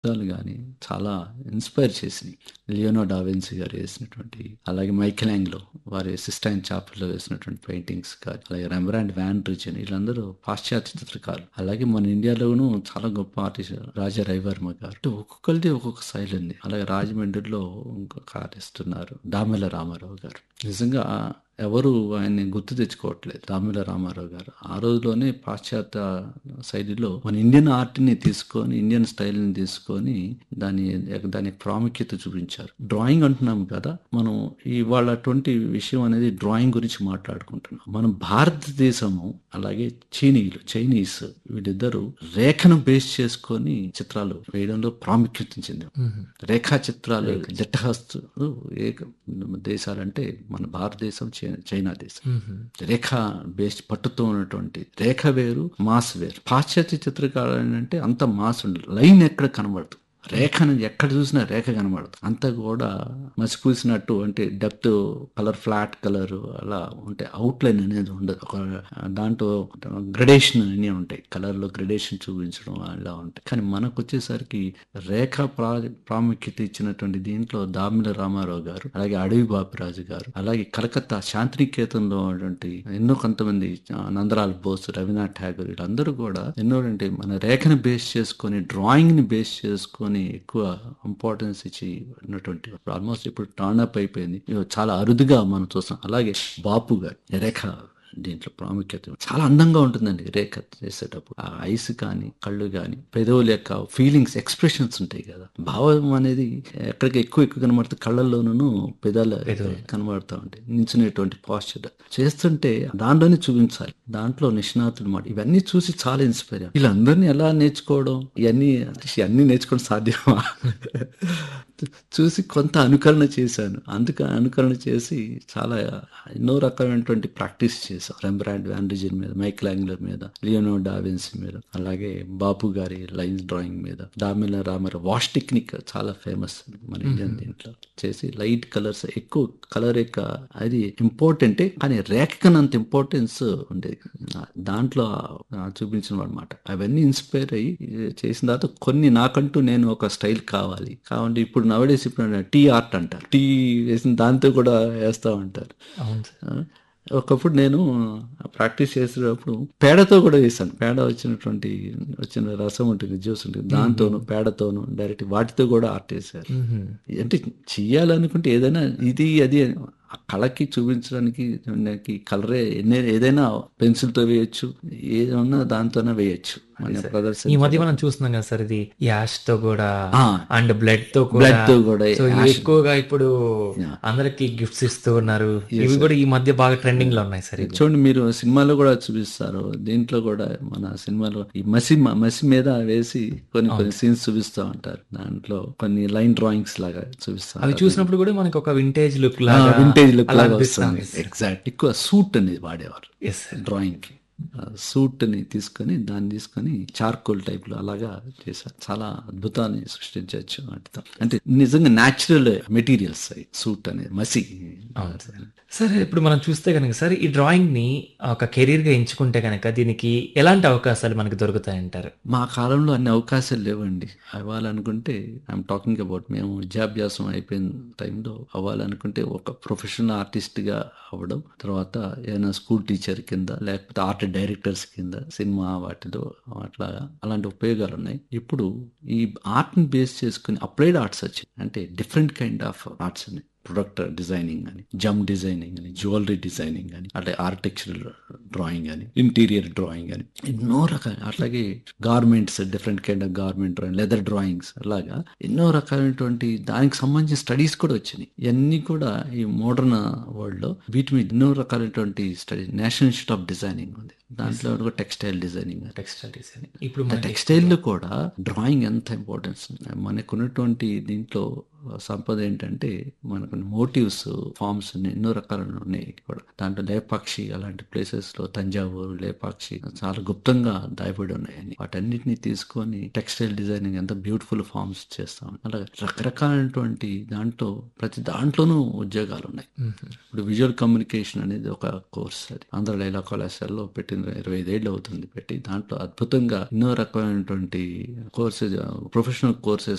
చిత్రాలు గాని చాలా ఇన్స్పైర్ చేసినాయి. లియోనార్డో డావిన్సీ గారు వేసినటువంటి అలాగే మైకెల్ యాంగ్లో వారి సిస్టైన్ చాపెల్‌లో వేసినటువంటి పెయింటింగ్స్ కానీ, అలాగే రెంబ్రాండ్ వాన్ రిచెన్ వీళ్ళందరూ పాశ్చాత్య చిత్రకారులు. అలాగే మన ఇండియాలోనూ చాలా గొప్ప ఆర్టిస్ట్ రాజా రవివర్మ గారు. అంటే ఒక్కొక్కళ్ళది ఒక్కొక్క శైలి ఉంది. అలాగే రాజమండ్రిలో ఇంకొక ఆర్టిస్ట్ ఉన్నారు. దామెల రామారావు గారు. నిజంగా ఎవరు ఆయన్ని గుర్తు తెచ్చుకోవట్లేదు. దామెల రామారావు గారు. ఆ రోజుల్లోనే పాశ్చాత్య శైలిలో మన ఇండియన్ ఆర్ట్‌ని తీసుకొని, ఇండియన్ స్టైల్‌ని తీసుకొని దాని దాని ప్రాముఖ్యత చూపించారు. డ్రాయింగ్ అంటున్నాం కదా! మనం ఇవాళ అటువంటి విషయం అనేది డ్రాయింగ్ గురించి మాట్లాడుకుంటున్నాం. మనం భారతదేశము అలాగే చీనీయులు చైనీస్ వీళ్ళిద్దరూ రేఖను బేస్ చేసుకొని చిత్రాలు వేయడంలో ప్రాముఖ్యత చెందారు. రేఖా చిత్రాలు జట్టహస్తులు ఏక దేశాలంటే మన భారతదేశం, చై చైనా దేశం. రేఖ బేస్ పట్టుతో ఉన్నటువంటి రేఖ వేరు, మాస్ వేరు. పాశ్చాత్య చిత్రకారులు అంటే అంత మాస్ ఉండదు. లైన్ ఎక్కడ కనబడదు. రేఖను ఎక్కడ చూసినా రేఖ కనబడదు. అంతా కూడా మసిపూసినట్టు అంటే డెప్త్ కలర్ ఫ్లాట్ కలర్ అలా ఉంటే అవుట్లైన్ అనేది ఉండదు. ఒక దాంట్లో గ్రడేషన్ అన్నీ ఉంటాయి. కలర్‌లో గ్రడేషన్ చూపించడం అలా ఉంటాయి. కానీ మనకు వచ్చేసరికి రేఖ ప్రా ప్రాముఖ్యత ఇచ్చినటువంటి దీంట్లో దామిల రామారావు గారు, అలాగే అడవి బాపిరాజు గారు, అలాగే కలకత్తా శాంతినికేతన్‌లో ఉన్నటువంటి ఎన్నో కొంతమంది నందలాల్ బోస్, రవీంద్రనాథ్ ఠాగూర్ వీళ్ళందరూ కూడా ఎన్నో అంటే మన రేఖను బేస్ చేసుకొని డ్రాయింగ్‌ని బేస్ చేసుకొని ఎక్కువ ఇంపార్టెన్స్ ఇచ్చి ఉన్నటువంటి ఆల్మోస్ట్ ఇప్పుడు టర్న్ అప్ అయిపోయింది. చాలా అరుదుగా మనం చూస్తాం. అలాగే బాపు గారు రేఖ దీంట్లో ప్రాముఖ్యత చాలా అందంగా ఉంటుందండి రేఖ చేసేటప్పుడు. ఆ ఐస్ కానీ, కళ్ళు కానీ, పెదవుల యొక్క ఫీలింగ్స్, ఎక్స్‌ప్రెషన్స్ ఉంటాయి కదా! భావం అనేది ఎక్కడికి ఎక్కువ ఎక్కువ కనబడుతుంది కళ్ళల్లోనూ, పెదాల కనబడతా ఉంటాయి. నించునేటువంటి పోస్చర్ చేస్తుంటే దాంట్లోనే చూపించాలి. దాంట్లో నిష్ణాతులు మాట ఇవన్నీ చూసి చాలా ఇన్స్పైర్ అయ్యాను. వీళ్ళందరినీ ఎలా నేర్చుకోవడం ఇవన్నీ ఇవన్నీ నేర్చుకోవడం సాధ్యమా? చూసి కొంత అనుకరణ చేశాను. అందుకు అనుకరణ చేసి చాలా ఎన్నో రకమైనటువంటి ప్రాక్టీస్ చేశాం. రెంబ్రాండ్ వాన్ రిచెన్ మీద, మైకెల్ యాంగ్లో మీద, లియోనార్డో డావిన్సీ మీద, అలాగే బాపు గారి లైన్స్ డ్రాయింగ్ మీద, దామిల రామారావు వాష్ టెక్నిక్ చాలా ఫేమస్ మన ఇండియన్ దీంట్లో చేసి లైట్ కలర్స్ ఎక్కువ కలర్ యొక్క అది ఇంపార్టెంటే కానీ రేఖకనంత ఇంపార్టెన్స్ ఉండేది. దాంట్లో చూపించిన అనమాట. అవన్నీ ఇన్స్పైర్ అయ్యి చేసిన తర్వాత కొన్ని నాకంటూ నేను ఒక స్టైల్ కావాలి. కావంటే ఇప్పుడు నవడేస్ ఇప్పుడు టీ ఆర్ట్ అంటారు. టీ వేసిన దాంతో కూడా వేస్తా ఉంటారు. అవును సార్. ఒకప్పుడు నేను ప్రాక్టీస్ చేసేటప్పుడు పేడతో కూడా వేసాను. పేడ వచ్చినటువంటి వచ్చిన రసం ఉంటుంది, జ్యూస్ ఉంటుంది. దాంతోను పేడతోను డైరెక్ట్ వాటితో కూడా ఆర్ట్ వేశారు. అంటే చెయ్యాలనుకుంటే ఏదైనా ఇది అది ఆ కళకి చూపించడానికి దానికి కలరే ఏదైనా పెన్సిల్‌తో వేయొచ్చు. ఏదన్నా దాంతోనే వేయొచ్చు. మన ప్రదర్శన ఈ మధ్య మనం చూస్తున్నాం కదా సార్ ఇది యాష్ తో కూడా ఆ. అండ్ బ్లడ్ తో కూడా బ్లడ్ తో కూడా సో ఇవి యాష్ ఎక్కువగా ఇప్పుడు అందరికి గిఫ్ట్స్ ఇస్తూ ఉన్నారు ఇవి కూడా ఈ మధ్య బాగా ట్రెండింగ్ లో ఉన్నాయి సార్ ఇవి చూడండి మీరు సినిమాలో కూడా చూపిస్తారు. దీంట్లో కూడా మన సినిమాలో ఈ మసి మసి మీద వేసి కొన్ని కొన్ని సీన్స్ చూపిస్తా ఉంటారు. దాంట్లో కొన్ని లైన్ డ్రాయింగ్స్ లాగా చూపిస్తారు. అవి చూసినప్పుడు కూడా మనకి ఒక వింటేజ్ లుక్ లాగా వింటేజ్ లుక్ అలా లాగా అనిపిస్తుంది వస్తుంది. ఎగ్జాక్ట్ ఎక్కువ సూట్ అనేది వాడేవారు ఎస్ డ్రాయింగ్ కి సూట్ ని తీసుకొని దాన్ని తీసుకొని చార్కోల్ టైప్ లో అలాగా చేశారు చాలా అద్భుతాన్ని సృష్టించవచ్చు వాటితో అంటే నిజంగా న్యాచురల్ మెటీరియల్స్ సూట్ అనేది మసి సరే ఇప్పుడు మనం చూస్తే కనుక సార్ ఈ డ్రాయింగ్ ని ఒక కెరీర్ గా ఎంచుకుంటే కనుక దీనికి ఎలాంటి అవకాశాలు మనకి దొరుకుతాయంటారు మా కాలంలో అన్ని అవకాశాలు లేవండి అవ్వాలనుకుంటే ఐఎమ్ టాకింగ్ అబౌట్ మేము విద్యాభ్యాసం అయిపోయిన టైంలో అవ్వాలనుకుంటే ఒక ప్రొఫెషనల్ ఆర్టిస్ట్ గా అవ్వడం తర్వాత ఏదైనా స్కూల్ టీచర్ కింద లేకపోతే ఆర్ట్ డైరెక్టర్స్ కింద సినిమా వాటిలో అట్లా అలాంటి ఉపయోగాలు ఉన్నాయి ఇప్పుడు ఈ ఆర్ట్ ని బేస్ చేసుకుని అప్లైడ్ ఆర్ట్స్ వచ్చాయి అంటే డిఫరెంట్ కైండ్ ఆఫ్ ఆర్ట్స్ ఉన్నాయి ప్రొడక్ట్ డిజైనింగ్ అని జమ్ డిజైనింగ్ అని జ్యువెలరీ డిజైనింగ్ అని అట్లా ఆర్కిటెక్చరల్ డ్రాయింగ్ అని ఇంటీరియర్ డ్రాయింగ్ అని ఎన్నో రకాల అట్లాగే garments different kind of garment drawing leather drawings అలాగా ఎన్నో రకాలైనటువంటి దానికి సంబంధించిన స్టడీస్ కూడా వచ్చినాయి ఇవన్నీ కూడా ఈ మోడర్న్ వరల్డ్ లో వీటి మీద ఎన్నో రకాలైనటువంటి study National Institute of Designing ఉంది దాంట్లో కూడా టెక్స్టైల్ డిజైనింగ్ టెక్స్టైల్ డిజైన్ ఇప్పుడు టెక్స్టైల్ లో కూడా డ్రాయింగ్ ఎంత ఇంపార్టెన్స్ మనకున్నటువంటి దీంట్లో సంపద ఏంటంటే మనకు మోటివ్స్ ఫార్మ్స్ ఎన్నో రకాలు ఉన్నాయి కూడా దాంట్లో లేపాక్షి అలాంటి ప్లేసెస్ లో తంజావూరు లేపాక్షి చాలా గుప్తంగా దాయబడి ఉన్నాయని వాటన్నిటిని తీసుకొని టెక్స్టైల్ డిజైనింగ్ ఎంత బ్యూటిఫుల్ ఫార్మ్స్ చేస్తాం అలాగే రకరకాలైనటువంటి దాంట్లో ప్రతి దాంట్లోనూ ఉద్యోగాలు ఉన్నాయి ఇప్పుడు విజువల్ కమ్యూనికేషన్ అనేది ఒక కోర్స్ అది ఆంధ్ర లైలా కళాశాలలో పెట్టిన ఇరవై ఐదేళ్ళు అవుతుంది పెట్టి దాంట్లో అద్భుతంగా ఎన్నో రకమైనటువంటి కోర్సెస్ ప్రొఫెషనల్ కోర్సెస్